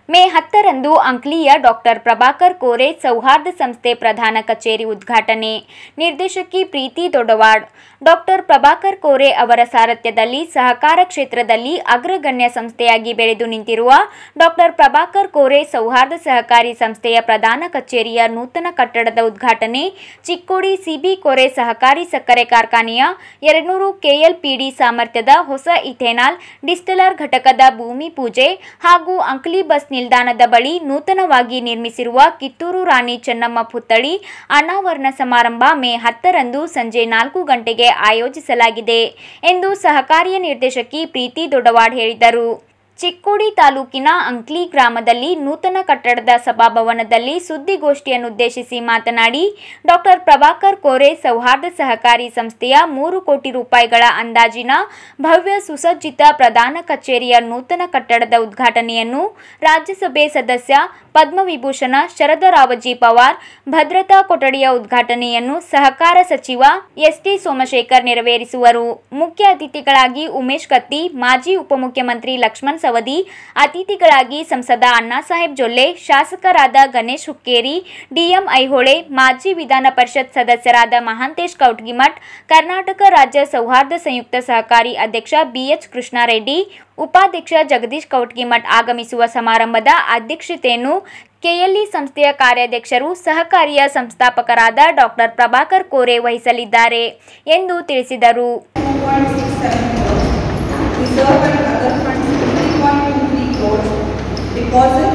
ಮೇ ಹತ್ತರಂದು ಅಂಕ್ಲಿಯ ಡಾಕ್ಟರ್ ಪ್ರಭಾಕರ್ ಕೋರೆ ಸೌಹಾರ್ದ ಸಂಸ್ಥೆ ಪ್ರಧಾನ ಕಚೇರಿ ಉದ್ಘಾಟನೆ ನಿರ್ದೇಶಕಿ ಪ್ರೀತಿ ದೊಡ್ಡವಾಡ್ ಡಾಕ್ಟರ್ ಪ್ರಭಾಕರ್ ಕೋರೆ ಅವರ ಸಾರಥ್ಯದಲ್ಲಿ ಸಹಕಾರ ಕ್ಷೇತ್ರದಲ್ಲಿ ಅಗ್ರಗಣ್ಯ ಸಂಸ್ಥೆಯಾಗಿ ಬೆಳೆದು ನಿಂತಿರುವ ಡಾಕ್ಟರ್ ಪ್ರಭಾಕರ್ ಕೋರೆ ಸೌಹಾರ್ದ ಸಹಕಾರಿ ಸಂಸ್ಥೆಯ ಪ್ರಧಾನ ಕಚೇರಿಯ ನೂತನ ಕಟ್ಟಡದ ಉದ್ಘಾಟನೆ ಚಿಕ್ಕೋಡಿ ಸಿಬಿ ಕೋರೆ ಸಹಕಾರಿ ಸಕ್ಕರೆ ಕಾರ್ಖಾನೆಯ ಎರಡ್ನೂರು ಕೆಎಲ್ಪಿಡಿ ಸಾಮರ್ಥ್ಯದ ಹೊಸ ಇಥೆನಾಲ್ ಡಿಸ್ಟಿಲರ್ ಘಟಕದ ಭೂಮಿ ಪೂಜೆ ಹಾಗೂ ಅಂಕ್ಲಿ ಬಸ್ ನಿಲ್ದಾಣದ ಬಳಿ ನೂತನವಾಗಿ ನಿರ್ಮಿಸಿರುವ ಕಿತ್ತೂರು ರಾಣಿ ಚೆನ್ನಮ್ಮ ಪುತ್ಥಳಿ ಅನಾವರಣ ಸಮಾರಂಭ ಮೇ ಹತ್ತರಂದು ಸಂಜೆ ನಾಲ್ಕು ಗಂಟೆಗೆ ಆಯೋಜಿಸಲಾಗಿದೆ ಎಂದು ಸಹಕಾರಿಯ ನಿರ್ದೇಶಕಿ ಪ್ರೀತಿ ದೊಡ್ಡವಾಡ್ ಹೇಳಿದರು ಚಿಕ್ಕೋಡಿ ತಾಲೂಕಿನ ಅಂಕ್ಲಿ ಗ್ರಾಮದಲ್ಲಿ ನೂತನ ಕಟ್ಟಡದ ಸಭಾಭವನದಲ್ಲಿ ಸುದ್ದಿಗೋಷ್ಠಿಯನ್ನುದ್ದೇಶಿಸಿ ಮಾತನಾಡಿ ಡಾಕ್ಟರ್ ಪ್ರಭಾಕರ್ ಕೋರೆ ಸೌಹಾರ್ದ ಸಹಕಾರಿ ಸಂಸ್ಥೆಯ ಮೂರು ಕೋಟಿ ರೂಪಾಯಿಗಳ ಅಂದಾಜಿನ ಭವ್ಯ ಸುಸಜ್ಜಿತ ಪ್ರಧಾನ ಕಚೇರಿಯ ನೂತನ ಕಟ್ಟಡದ ಉದ್ಘಾಟನೆಯನ್ನು ರಾಜ್ಯಸಭೆ ಸದಸ್ಯ ಪದ್ಮವಿಭೂಷಣ ಶರದರಾವಜಿ ಪವಾರ್ ಭದ್ರತಾ ಕೊಠಡಿಯ ಉದ್ಘಾಟನೆಯನ್ನು ಸಹಕಾರ ಸಚಿವ ಎಸ್ಟಿ ಸೋಮಶೇಖರ್ ನೆರವೇರಿಸುವರು ಮುಖ್ಯ ಅತಿಥಿಗಳಾಗಿ ಉಮೇಶ್ ಕತ್ತಿ ಮಾಜಿ ಉಪಮುಖ್ಯಮಂತ್ರಿ ಲಕ್ಷ್ಮಣ್ ಸವದಿ ಅತಿಥಿಗಳಾಗಿ ಸಂಸದ ಅಣ್ಣಾಸಾಹೇಬ್ ಜೊಲ್ಲೆ ಶಾಸಕರಾದ ಗಣೇಶ್ ಹುಕ್ಕೇರಿ ಡಿಎಂ ಐಹೊಳೆ ಮಾಜಿ ವಿಧಾನ ಪರಿಷತ್ ಸದಸ್ಯರಾದ ಮಹಾಂತೇಶ್ ಕೌಟ್ಗಿಮಠ್ ಕರ್ನಾಟಕ ರಾಜ್ಯ ಸೌಹಾರ್ದ ಸಂಯುಕ್ತ ಸಹಕಾರಿ ಅಧ್ಯಕ್ಷ ಬಿಎಚ್ ಕೃಷ್ಣಾರೆಡ್ಡಿ ಉಪಾಧ್ಯಕ್ಷ ಜಗದೀಶ್ ಕೌಟ್ಗಿಮಠ್ ಆಗಮಿಸುವ ಸಮಾರಂಭದ ಅಧ್ಯಕ್ಷತೆಯನ್ನು ಕೆಎಲ್ಇ ಸಂಸ್ಥೆಯ ಕಾರ್ಯಾಧ್ಯಕ್ಷರು ಸಹಕಾರಿಯ ಸಂಸ್ಥಾಪಕರಾದ ಡಾಕ್ಟರ್ ಪ್ರಭಾಕರ್ ಕೋರೆ ವಹಿಸಲಿದ್ದಾರೆ ಎಂದು ತಿಳಿಸಿದರು 2.67 crores, reserve and other funds 3.23 crores, deposit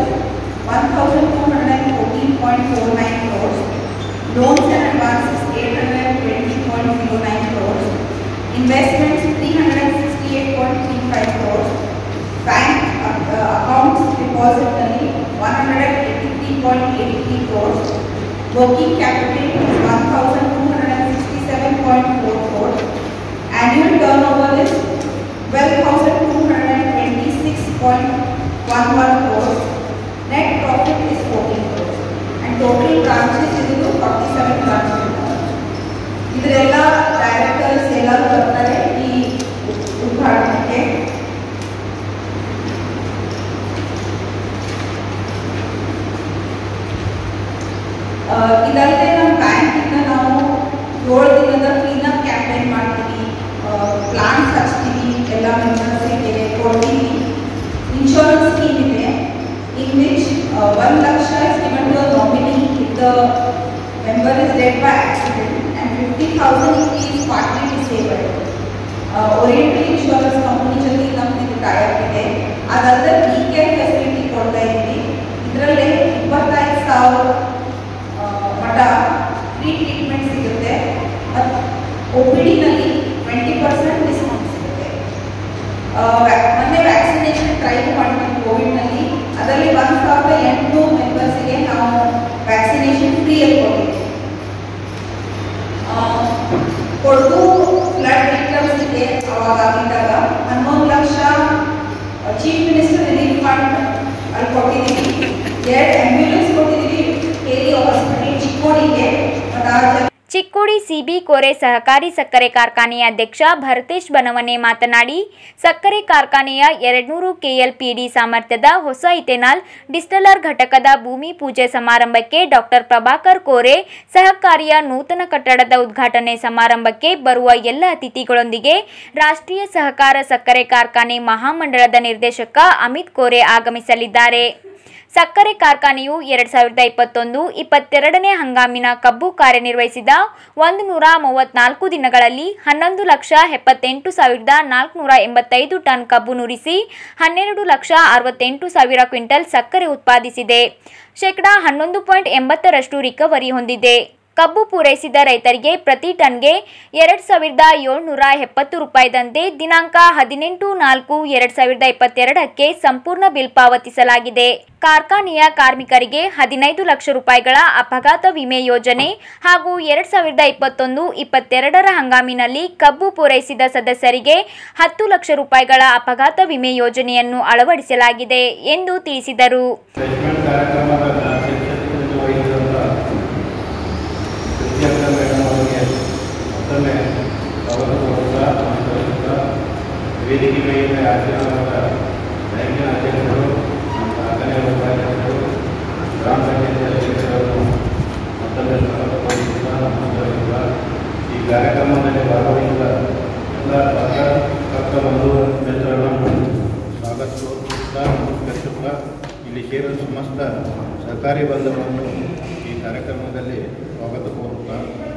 1,214.49 crores, loans and advances 820.09 crores, investments 368.35 crores, bank uh, accounts depository 183.83 crores, working capital 1,267.4 crores, annual turnover is 12,226.11 crores, net profit is 14 crores, and total branches is 47 branches. ಇದರೆಲ್ಲ directors ಎಲ್ಲರೂ ಬರ್ತಾರೆ ಈ ಉದ್ಘಾಟನೆಗೆ ಆ, ಇದಲ್ಲದೆ ನಮ್ಮ ಬ್ಯಾಂಕಿಂದ ನಾವು ಏಳು ದಿನದ ಕ್ಲೀನಪ್ ಕ್ಯಾಂಪೇನ್ ಮಾಡ್ತೀವಿ ಪ್ಲಾಂಟ್ಸ್ ಹಚ್ತೀವಿ ಎಲ್ಲ ಮೆಂಬರ್ಸಿಗೆ ಕೊಡ್ತೀವಿ ಇನ್ಶೂರೆನ್ಸ್ ಸ್ಕೀಮ್ ಇದೆ in which one lakh is given to nominee if the member is dead by accident and fifty thousand if is partly disabled oriental insurance company ಜೊತೆ ನಮ್ದು ಇದು ಟೈಪ್ ಇದೆ ಅದಲ್ಲದೆ ಬಿ ಕೇರ್ ಫೆಸಿಲಿಟಿ ಕೊಡ್ತಾ ಇದ್ದೀವಿ ಇದರಲ್ಲಿ ಇಪ್ಪತ್ತೈದು ಸಾವಿರ ಆ, ಮಠ ಫ್ರೀ ಟ್ರೀಟ್ಮೆಂಟ್ ಸಿಗುತ್ತೆ ಮತ್ತು ಒ ಪಿ ಡಿನಲ್ಲಿ ಟ್ವೆಂಟಿ ಪರ್ಸೆಂಟ್ ಡಿಸ್ಕೌಂಟ್ ಸಿಗುತ್ತೆ ಆ, ವ್ಯಾ- ಮೊನ್ನೆ ವ್ಯಾಕ್ಸಿನೇಷನ್ ಟ್ರೈವ್ ಮಾಡಿದ್ವಿ ಕೋವಿಡ್ನಲ್ಲಿ ಅದರಲ್ಲಿ ಒಂದು ಸಾವಿರದ ಎಂಟುನೂರು ಮೆಂಬರ್ಸಿಗೆ ನಾವು ವ್ಯಾಕ್ಸಿನೇಷನ್ ಫ್ರೀಯಲ್ಲಿ ಕೊಟ್ಟಿದ್ದೀವಿ ಆ, ಕೊಡಗು ಫ್ಲಡ್ ವಿಕ್ಟಮ್ಸ್ ಇದೆ ಅವಾಗ ಆಗಿದ್ದಾಗ ಹನ್ನೊಂದು lakh chief minister relief fund ಅಲ್ಲಿ ಕೊಟ್ಟಿದ್ದೀವಿ ಎರಡು ಆಂಬ್ಯುಲೆನ್ಸ್ ಕೊಟ್ಟಿದ್ದೀವಿ ಕೇರಿ ಹಾಸ್ಪಿಟಲ್ ಚಿಕ್ಕೋಡಿಗೆ ಮತ್ತು ಆ ಜನ ಚಿಕ್ಕೋಡಿ ಸಿಬಿ ಕೋರೆ ಸಹಕಾರಿ ಸಕ್ಕರೆ ಕಾರ್ಖಾನೆಯ ಅಧ್ಯಕ್ಷ ಭರತೇಶ್ ಬನವನೆ ಮಾತನಾಡಿ ಸಕ್ಕರೆ ಕಾರ್ಖಾನೆಯ ಎರಡ್ನೂರು ಕೆಎಲ್ಪಿಡಿ ಸಾಮರ್ಥ್ಯದ ಹೊಸ ಇಥೆನಾಲ್ ಡಿಸ್ಟಲರ್ ಘಟಕದ ಭೂಮಿ ಪೂಜೆ ಸಮಾರಂಭಕ್ಕೆ ಡಾಕ್ಟರ್ ಪ್ರಭಾಕರ್ ಕೋರೆ ಸಹಕಾರಿಯ ನೂತನ ಕಟ್ಟಡದ ಉದ್ಘಾಟನೆ ಸಮಾರಂಭಕ್ಕೆ ಬರುವ ಎಲ್ಲ ಅತಿಥಿಗಳೊಂದಿಗೆ ರಾಷ್ಟ್ರೀಯ ಸಹಕಾರ ಸಕ್ಕರೆ ಕಾರ್ಖಾನೆ ಮಹಾಮಂಡಳದ ನಿರ್ದೇಶಕ ಅಮಿತ್ ಕೋರೆ ಆಗಮಿಸಲಿದ್ದಾರೆ ಸಕ್ಕರೆ ಕಾರ್ಖಾನೆಯು ಎರಡ್ ಸಾವಿರದ ಇಪ್ಪತ್ತೊಂದು ಇಪ್ಪತ್ತೆರಡನೇ ಹಂಗಾಮಿನ ಕಬ್ಬು ಕಾರ್ಯನಿರ್ವಹಿಸಿದ ಒಂದು ನೂರ ಮೂವತ್ನಾಲ್ಕು ದಿನಗಳಲ್ಲಿ ಹನ್ನೊಂದು ಲಕ್ಷ ಎಪ್ಪತ್ತೆಂಟು ಸಾವಿರದ ನಾಲ್ಕುನೂರ ಎಂಬತ್ತೈದು ಟನ್ ಕಬ್ಬು ನುರಿಸಿ ಹನ್ನೆರಡು ಲಕ್ಷ ಅರವತ್ತೆಂಟು ಸಾವಿರ ಕ್ವಿಂಟಲ್ ಸಕ್ಕರೆ ಉತ್ಪಾದಿಸಿದೆ ಶೇಕಡಾ ಹನ್ನೊಂದು ಪಾಯಿಂಟ್ ಎಂಬತ್ತರಷ್ಟು ರಿಕವರಿ ಹೊಂದಿದೆ ಕಬ್ಬು ಪೂರೈಸಿದ ರೈತರಿಗೆ ಪ್ರತಿ ಟನ್ಗೆ ಎರಡು ಸಾವಿರದ ಏಳ್ನೂರ ಎಪ್ಪತ್ತು ರೂಪಾಯಿದಂತೆ ದಿನಾಂಕ ಹದಿನೆಂಟು ನಾಲ್ಕು ಎರಡು ಸಾವಿರದ ಇಪ್ಪತ್ತೆರಡಕ್ಕೆ ಸಂಪೂರ್ಣ ಬಿಲ್ ಪಾವತಿಸಲಾಗಿದೆ ಕಾರ್ಖಾನೆಯ ಕಾರ್ಮಿಕರಿಗೆ ಹದಿನೈದು ಲಕ್ಷ ರೂಪಾಯಿಗಳ ಅಪಘಾತ ವಿಮೆ ಯೋಜನೆ ಹಾಗೂ ಎರಡು ಸಾವಿರದ ಇಪ್ಪತ್ತೊಂದು ಇಪ್ಪತ್ತೆರಡರ ಹಂಗಾಮಿನಲ್ಲಿ ಕಬ್ಬು ಪೂರೈಸಿದ ಸದಸ್ಯರಿಗೆ ಹತ್ತು ಲಕ್ಷ ರೂಪಾಯಿಗಳ ಅಪಘಾತ ವಿಮೆ ಯೋಜನೆಯನ್ನು ಅಳವಡಿಸಲಾಗಿದೆ ಎಂದು ತಿಳಿಸಿದರು ಪ್ಲೇಸ್ಮೆಂಟ್ ಕಾರ್ಯಕ್ರಮದ ಶಿಕ್ಷಕರಿಗೆ ವಹಿಸಿದಂಥ ಪ್ರತಿಯೊಬ್ಬ ಮೇಡಮ್ ಅವರಿಗೆ ಮತ್ತೊಮ್ಮೆ ಅವರು ಪ್ರೋತ್ಸಾಹ ಮತ್ತು ವೇದಿಕೆ ಮೇಲೆ ಆಶೀರ್ವಾದ ಬ್ಯಾಂಕಿನ ಅಧ್ಯಕ್ಷರು ನಮ್ಮ ಕಾರ್ಖಾನೆಯ ವಂದಿಸುತ್ತಾ ನಮಸ್ಕರಿಸುತ್ತಾ ಇಲ್ಲಿ ಸೇರಿದ ಸಮಸ್ತ ಸರ್ಕಾರಿ ಬಂಧುಗಳನ್ನು ಈ ಕಾರ್ಯಕ್ರಮದಲ್ಲಿ ಸ್ವಾಗತ ಕೋರುತ್ತಾ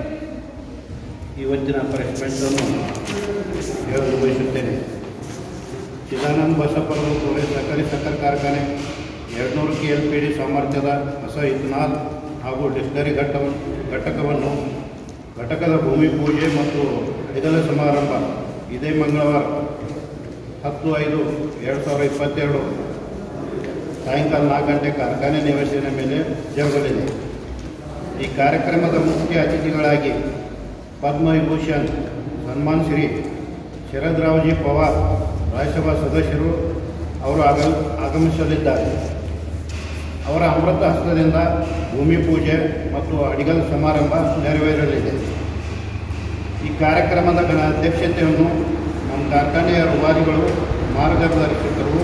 ಇವತ್ತಿನ ಪ್ರೆಸ್ಮೆಂಟನ್ನು ಹೇಳಲು ಬಯಸುತ್ತೇನೆ ಚಿದಾನಂದ ಬಸಪ್ಪನವರು ಕೋರೆ ಸಹಕಾರಿ ಸಕ್ಕರೆ ಕಾರ್ಖಾನೆ ಎರಡುನೂರು ಕೆ ಎಲ್ ಪಿ ಡಿ ಸಾಮರ್ಥ್ಯದ ಹೊಸ ಇಥನಾಲ್ ಹಾಗೂ ಡಿಸ್ಲರಿ ಘಟ್ಟವನ್ನು ಘಟಕವನ್ನು ಘಟಕದ ಭೂಮಿ ಪೂಜೆ ಮತ್ತು ಐದನೇ ಸಮಾರಂಭ ಇದೇ ಮಂಗಳವಾರ ಹತ್ತು ಐದು ಎರಡು ಸಾವಿರದ ಇಪ್ಪತ್ತೆರಡು ಸಾಯಂಕಾಲ ನಾಲ್ಕು ಗಂಟೆ ಕಾರ್ಖಾನೆ ನಿವೇಶನ ಮೇಲೆ ಜರುಗಲಿದೆ ಈ ಕಾರ್ಯಕ್ರಮದ ಮುಖ್ಯ ಅತಿಥಿಗಳಾಗಿ ಪದ್ಮವಿಭೂಷಣ್ ಸನ್ಮಾನ್ ಶ್ರೀ ಶರದ್ರಾವ್ಜಿ ಪವಾರ್ ರಾಜ್ಯಸಭಾ ಸದಸ್ಯರು ಅವರು ಆಗ ಆಗಮಿಸಲಿದ್ದಾರೆ ಅವರ ಅಮೃತ ಹಸ್ತದಿಂದ ಭೂಮಿ ಪೂಜೆ ಮತ್ತು ಅಡಿಗಲ್ ಸಮಾರಂಭ ನೆರವೇರಲಿದೆ ಈ ಕಾರ್ಯಕ್ರಮದ ಘನ ಅಧ್ಯಕ್ಷತೆಯನ್ನು ನಮ್ಮ ಕಾರ್ಖಾನೆಯ ರೂವಾರಿಗಳು ಮಾರ್ಗದರ್ಶಕರು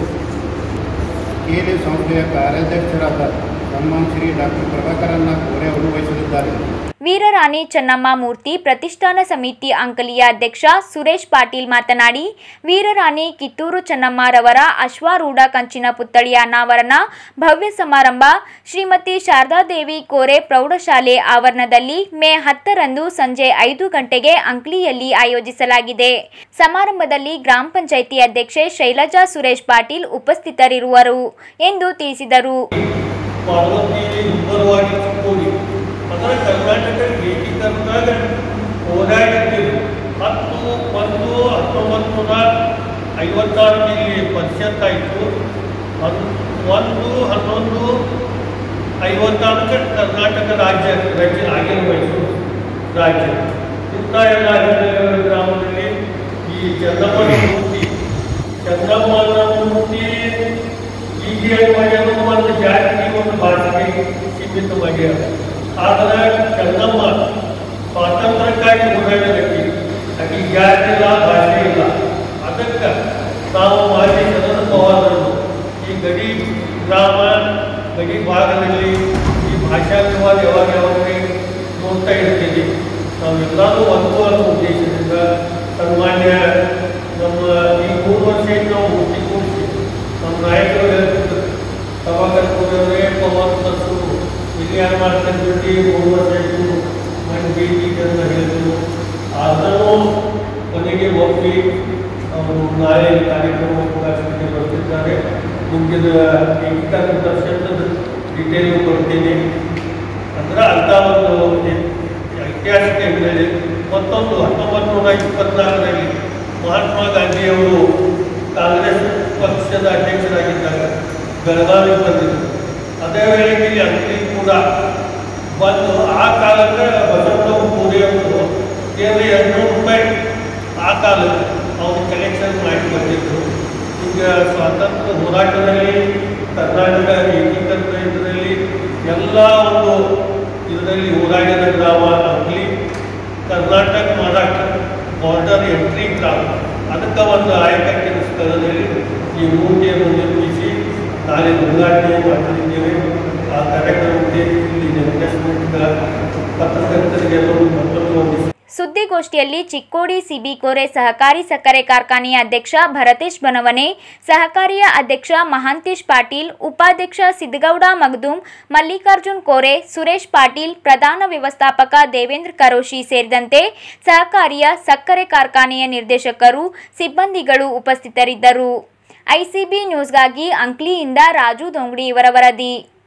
ಕೇಲಿ ಸಂಸ್ಥೆಯ ಕಾರ್ಯಾಧ್ಯಕ್ಷರಾದ ಸನ್ಮಾನ್ ಶ್ರೀ ಡಾಕ್ಟರ್ ಪ್ರಭಾಕರನ್ನ ಕೋರೆ ಅವರು ವಹಿಸಲಿದ್ದಾರೆ ವೀರರಾಣಿ ಚೆನ್ನಮ್ಮ ಮೂರ್ತಿ ಪ್ರತಿಷ್ಠಾನ ಸಮಿತಿ ಅಂಕಲಿಯ ಅಧ್ಯಕ್ಷ ಸುರೇಶ್ ಪಾಟೀಲ್ ಮಾತನಾಡಿ ವೀರರಾಣಿ ಕಿತ್ತೂರು ಚೆನ್ನಮ್ಮರವರ ಅಶ್ವಾರೂಢ ಕಂಚಿನ ಪುತ್ಥಳಿಯ ಅನಾವರಣ ಭವ್ಯ ಸಮಾರಂಭ ಶ್ರೀಮತಿ ಶಾರದಾದೇವಿ ಕೋರೆ ಪ್ರೌಢಶಾಲೆ ಆವರಣದಲ್ಲಿ ಮೇ ಹತ್ತರಂದು ಸಂಜೆ ಐದು ಗಂಟೆಗೆ ಅಂಕ್ಲಿಯಲ್ಲಿ ಆಯೋಜಿಸಲಾಗಿದೆ ಸಮಾರಂಭದಲ್ಲಿ ಗ್ರಾಮ ಪಂಚಾಯಿತಿ ಅಧ್ಯಕ್ಷೆ ಶೈಲಜಾ ಸುರೇಶ್ ಪಾಟೀಲ್ ಉಪಸ್ಥಿತರಿರುವರು ಎಂದು ತಿಳಿಸಿದರು ಪಾರ್ವತಿ ಉಬ್ಬರವಾಗಿ ಚಿಕ್ಕೋಡಿ ಅದರ ಕರ್ನಾಟಕ ಏಕೀಕರಣದಾಗ ಹೋರಾಡಿದ್ದೀವಿ ಹತ್ತು ಒಂದು ಹತ್ತೊಂಬತ್ತು ನೂರ ಐವತ್ತಾರರಲ್ಲಿ ಪರಿಷತ್ ಆಯಿತು ಹನ್ ಒಂದು ಹನ್ನೊಂದು ಐವತ್ತಾರಕ್ಕೆ ಕರ್ನಾಟಕ ರಾಜ್ಯ ರಚನೆ ಆಗಿಲ್ಲ ಮೈಸೂರು ರಾಜ್ಯ ಇಂಥ ಎಲ್ಲ ಹಿನ್ನೆಲೆಗಳ ಗ್ರಾಮದಲ್ಲಿ ಈ ಚಂದ್ರಮ್ಮನ ಮೂರ್ತಿ ಚಂದ್ರಮ್ಮನ ಮೂರ್ತಿ ಈಗ ಮಾಡ್ಯಾರ ಒಂದು ಜಾತಿಗೆ ಒಂದು ಭಾಷೆಗೆ ಸೀಮಿತ ಮಾಡ್ಯಾರ ಆದರೆ ಚಂದಮ್ಮ ಸ್ವಾತಂತ್ರ್ಯಕ್ಕಾಗಿ ಹೋರಾಟ ವ್ಯಕ್ತಿ ಆಕೆ ಜಾತಿ ಇಲ್ಲ ಭಾಷೆ ಇಲ್ಲ ಅದಕ್ಕೆ ನಾವು ಮಾಜಿ ಸದನ ಪವಾರರು ಈ ಗಡಿ ಗ್ರಾಮ ಗಡಿ ಭಾಗದಲ್ಲಿ ಈ ಭಾಷಾ ವಿವಾದ ಯಾವಾಗ ಯಾವಾಗ ನೋಡ್ತಾ ಇರ್ತೀವಿ ನಾವೆಲ್ಲರೂ ಒಂದು ಅನ್ನೋ ಉದ್ದೇಶದಿಂದ ಸನ್ಮಾನ್ಯ ನಮ್ಮ ಈ ಮೂರು ವರ್ಷ ನಾವು ಮೂರ್ತಿ ಕೂಡಿಸಿ ನಮ್ಮ ನಾಯಕರು ಹೇಳ್ತಿದ್ರು ಸಭಾಕರ್ತರೇ ಪವನ್ ತರ್ಸು ಇಲ್ಲಿ ಯಾರು ಮಾಡ್ತಾರೆ ಬಿಟ್ಟು ಮೂರು ವರ್ಷ ಆಯಿತು ಮನೆ ಬೀದಿ ಅಂತ ಹೇಳಿದ್ರು ಅದನ್ನು ಕೊನೆಗೆ ಒಪ್ಪಿ ಅವರು ನಾಳೆ ಕಾರ್ಯಕ್ರಮ ಕೂಡ ಸ್ಥಿತಿ ಬರ್ತಿದ್ದಾರೆ ನಿಮಗೆ ಏಕೀಕರಣ ದರ್ಶನದ ಡೀಟೇಲ್ ಕೊಡ್ತೀನಿ ಅಂದ್ರೆ ಅಂತ ಒಂದು ಐತಿಹಾಸಿಕ ಹಿನ್ನೆಲೆ ಮತ್ತೊಂದು ಹತ್ತೊಂಬತ್ತು ನೂರ ಇಪ್ಪತ್ನಾಲ್ಕರಲ್ಲಿ ಮಹಾತ್ಮ ಗಾಂಧಿಯವರು ಕಾಂಗ್ರೆಸ್ ಪಕ್ಷದ ಅಧ್ಯಕ್ಷರಾಗಿದ್ದಾಗ ಬೆಳಗಾವಿಗೆ ಬಂದಿದ್ದರು ಅದೇ ವೇಳೆಗೆ ಇಲ್ಲಿ ಅಂಗಡಿ ಕೂಡ ಬಂದು ಆ ಕಾಲಕ್ಕೆ ಬಸವರಾವ್ ಪೂರಿಯವರು ಕೇವಲ ಎರಡುನೂರು ರೂಪಾಯಿ ಆ ಕಾಲಕ್ಕೆ ಅವರು ಕಲೆಕ್ಷನ್ ಮಾಡಿ ಬಂದಿದ್ದರು ಈಗ ಸ್ವಾತಂತ್ರ್ಯ ಹೋರಾಟದಲ್ಲಿ ಕರ್ನಾಟಕ ಏಕೀಕರಣ ಇದರಲ್ಲಿ ಎಲ್ಲ ಒಂದು ಇದರಲ್ಲಿ ಹೋರಾಡಿದ ಗ್ರಾಮ ಆಗಲಿ ಕರ್ನಾಟಕ ಮಹಾರಾಷ್ಟ್ರ ಬಾರ್ಡರ್ ಎಂಟ್ರಿ ಗ್ರಾಮ ಅದಕ್ಕೆ ಒಂದು ಆಯಕಟ್ಟಿನ ಸ್ಥಳದಲ್ಲಿ ಈ ಮೂರ್ತಿಯನ್ನು ನಿರ್ಮಿಸಿ ನಾಳೆ ಉದ್ಘಾಟನೆ ಮಾಡಲಿದ್ದೇವೆ ಆ ಕಾರ್ಯಕ್ರಮಕ್ಕೆ ಇಲ್ಲಿ ರಿಫ್ರೆಶ್ಮೆಂಟ್ ಪತ್ರಕರ್ತರಿಗೆ ಎಲ್ಲರೂ ಮತ್ತೊಂದು ಒಂದು ಸುದ್ದಿಗೋಷ್ಠಿಯಲ್ಲಿ ಚಿಕ್ಕೋಡಿ ಸಿಬಿಕೋರೆ ಸಹಕಾರಿ ಸಕ್ಕರೆ ಕಾರ್ಖಾನೆಯ ಅಧ್ಯಕ್ಷ ಭರತೇಶ್ ಬನವನೆ ಸಹಕಾರಿಯ ಅಧ್ಯಕ್ಷ ಮಹಾಂತೇಶ್ ಪಾಟೀಲ್ ಉಪಾಧ್ಯಕ್ಷ ಸಿದ್ದಗೌಡ ಮಗದುಂ ಮಲ್ಲಿಕಾರ್ಜುನ್ ಕೋರೆ ಸುರೇಶ್ ಪಾಟೀಲ್ ಪ್ರಧಾನ ವ್ಯವಸ್ಥಾಪಕ ದೇವೇಂದ್ರ ಕರೋಶಿ ಸೇರಿದಂತೆ ಸಹಕಾರಿಯ ಸಕ್ಕರೆ ಕಾರ್ಖಾನೆಯ ನಿರ್ದೇಶಕರು ಸಿಬ್ಬಂದಿಗಳು ಉಪಸ್ಥಿತರಿದ್ದರು ಐಸಿಬಿ ನ್ಯೂಸ್ಗಾಗಿ ಅಂಕ್ಲಿಯಿಂದ ರಾಜು ದೊಂಗಡಿ ಇವರ ವರದಿ